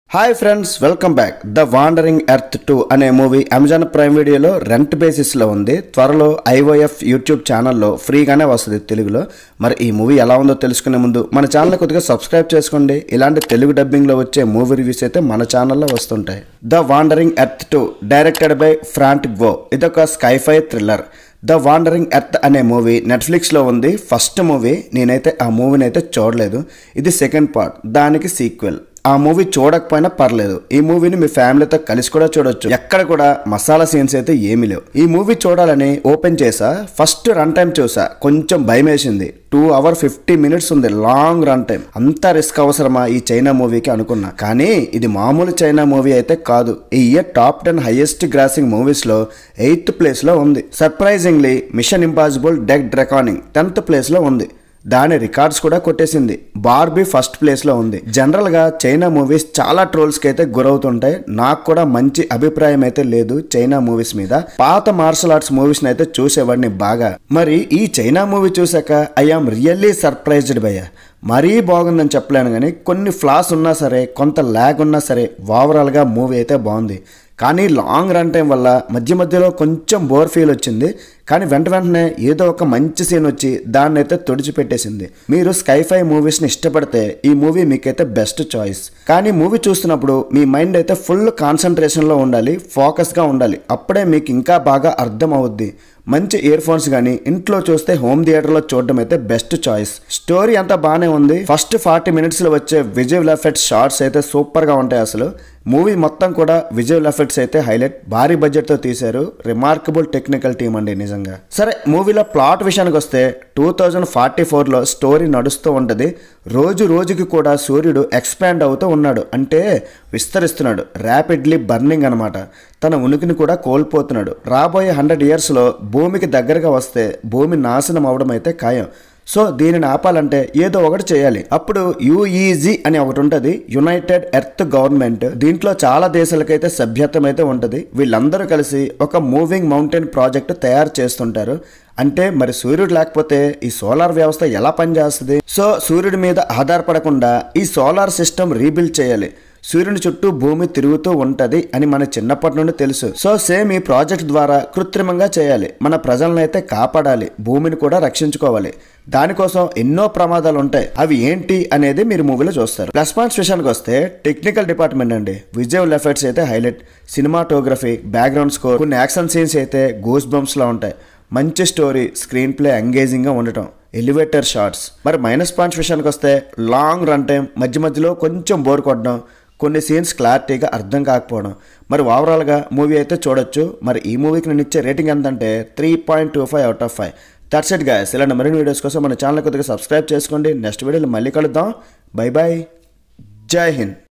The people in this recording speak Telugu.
hi friends welcome back the Wandering Earth two అనే మూవీ అమెజాన్ ప్రైమ్ వీడియోలో రెంట్ బేసిస్లో ఉంది త్వరలో ఐఓఎఫ్ యూట్యూబ్ ఛానల్లో ఫ్రీగానే వస్తుంది తెలుగులో మరి ఈ మూవీ ఎలా ఉందో తెలుసుకునే ముందు మన ఛానల్ కొద్దిగా సబ్స్క్రైబ్ చేసుకోండి ఇలాంటి తెలుగు డబ్బింగ్లో వచ్చే మూవీ రివ్యూస్ అయితే మన ఛానల్లో వస్తుంటాయి the Wandering Earth two directed by Frant Gwo ఇదొక sci-fi thriller the Wandering Earth అనే మూవీ నెట్ఫ్లిక్స్లో ఉంది ఫస్ట్ మూవీ నేనైతే ఆ మూవీని అయితే చూడలేదు ఇది సెకండ్ పార్ట్ దానికి సీక్వెల్ ఆ మూవీ చూడకపోయినా పర్లేదు ఈ మూవీని మీ ఫ్యామిలీతో కలిసి కూడా చూడొచ్చు ఎక్కడ కూడా మసాలా సీన్స్ అయితే ఏమీ లేవు ఈ మూవీ చూడాలని ఓపెన్ చేసా ఫస్ట్ రన్ టైం చూసా కొంచెం భయం వేసింది టూ అవర్ ఫిఫ్టీ మినిట్స్ ఉంది లాంగ్ రన్ టైం అంత రిస్క్ అవసరమా ఈ చైనా మూవీకి అనుకున్నా కానీ ఇది మామూలు చైనా మూవీ అయితే కాదు ఈ year top ten highest grossing movies లో ఎయిత్ ప్లేస్ లో ఉంది surprisingly Mission Impossible Dead Reckoning tenth place లో ఉంది దాని రికార్డ్స్ కూడా కొట్టేసింది బార్బీ ఫస్ట్ ప్లేస్ లో ఉంది జనరల్ గా చైనా మూవీస్ చాలా ట్రోల్స్ కి అయితే గురవుతుంటాయి నాకు కూడా మంచి అభిప్రాయం అయితే లేదు చైనా మూవీస్ మీద పాత మార్షల్ ఆర్ట్స్ మూవీస్ అయితే చూసేవాడిని బాగా మరి ఈ చైనా మూవీ చూసాక ఐఆమ్ రియల్లీ సర్ప్రైజ్డ్ భయ్య మరీ బాగుందని చెప్పలేను కానీ కొన్ని ఫ్లాస్ ఉన్నా సరే కొంత ల్యాగ్ ఉన్నా సరే ఓవరాల్గా మూవీ అయితే బాగుంది కానీ లాంగ్ రన్ టైం వల్ల మధ్య మధ్యలో కొంచెం బోర్ ఫీల్ వచ్చింది కానీ వెంట వెంటనే ఏదో ఒక మంచి సీన్ వచ్చి దాన్ని అయితే తుడిచిపెట్టేసింది మీరు స్కైఫై మూవీస్ని ఇష్టపడితే ఈ మూవీ మీకైతే బెస్ట్ చాయిస్ కానీ మూవీ చూస్తున్నప్పుడు మీ మైండ్ అయితే ఫుల్ కాన్సన్ట్రేషన్లో ఉండాలి ఫోకస్గా ఉండాలి అప్పుడే మీకు ఇంకా బాగా అర్థం అవుద్ది మంచి ఇయర్ ఫోన్స్ కానీ ఇంట్లో చూస్తే హోమ్ థియేటర్లో చూడడం అయితే బెస్ట్ చాయిస్ స్టోరీ అంతా బాగానే ఉంది ఫస్ట్ ఫార్టీ మినిట్స్లో వచ్చే విజువల్ ఎఫెక్ట్స్ షార్ట్స్ అయితే సూపర్గా ఉంటాయి అసలు మూవీ మొత్తం కూడా విజువల్ ఎఫెక్ట్స్ అయితే హైలైట్ భారీ బడ్జెట్తో తీశారు రిమార్కబుల్ టెక్నికల్ టీం అండి నిజంగా సరే మూవీలో ప్లాట్ విషయానికి వస్తే టూ థౌజండ్ ఫార్టీ ఫోర్లో స్టోరీ నడుస్తూ ఉంటుంది రోజు రోజుకి కూడా సూర్యుడు ఎక్స్పాండ్ అవుతూ ఉన్నాడు అంటే విస్తరిస్తున్నాడు ర్యాపిడ్లీ బర్నింగ్ అనమాట తన ఉనికిని కూడా కోల్పోతున్నాడు రాబోయే హండ్రెడ్ ఇయర్స్లో భూమికి దగ్గరగా వస్తే భూమి నాశనం అవడం అయితే ఖాయం సో దీనిని ఆపాలంటే ఏదో ఒకటి చేయాలి అప్పుడు యుఈజీ అని ఒకటి ఉంటుంది యునైటెడ్ ఎర్త్ గవర్నమెంట్ దీంట్లో చాలా దేశాలకైతే సభ్యత్వం అయితే ఉంటుంది వీళ్ళందరూ కలిసి ఒక మూవింగ్ మౌంటైన్ ప్రాజెక్ట్ తయారు చేస్తుంటారు అంటే మరి సూర్యుడు లేకపోతే ఈ సోలార్ వ్యవస్థ ఎలా పనిచేస్తుంది సో సూర్యుడి మీద ఆధారపడకుండా ఈ సోలార్ సిస్టమ్ రీబిల్డ్ చేయాలి సూర్యుని చుట్టూ భూమి తిరుగుతూ ఉంటది అని మన చిన్నప్పటి నుండి తెలుసు సో సేమ్ ఈ ప్రాజెక్ట్ ద్వారా కృత్రిమంగా చేయాలి మన ప్రజలను అయితే కాపాడాలి భూమిని కూడా రక్షించుకోవాలి దానికోసం ఎన్నో ప్రమాదాలు ఉంటాయి అవి ఏంటి అనేది మీరు మూవీలో చూస్తారు ప్లస్ పాయింట్స్ విషయానికి వస్తే టెక్నికల్ డిపార్ట్మెంట్ అండి విజువల్ ఎఫెక్ట్స్ అయితే హైలైట్ సినిమాటోగ్రఫీ బ్యాక్గ్రౌండ్ స్కోర్ కొన్ని యాక్షన్ సీన్స్ అయితే గూస్ బంప్స్ లా ఉంటాయి మంచి స్టోరీ స్క్రీన్ ప్లే ఎంగేజింగ్ గా ఉండటం ఎలివేటర్ షార్ట్స్ మరి మైనస్ పాయింట్స్ విషయానికి వస్తే లాంగ్ రన్ టైం మధ్య మధ్యలో కొంచెం బోర్ కొట్టడం కొన్ని సీన్స్ క్లారిటీగా అర్థం కాకపోవడం మరి ఓవరాల్గా మూవీ అయితే చూడొచ్చు మరి ఈ మూవీకి నేను ఇచ్చే రేటింగ్ ఎంతంటే three point two five out of five that's it guys ఇలాంటి మరిన్ని వీడియోస్ కోసం మన ఛానల్ కొద్దిగా సబ్స్క్రైబ్ చేసుకోండి నెక్స్ట్ వీడియోలో మళ్ళీ కలుద్దాం బై బాయ్ జై హింద్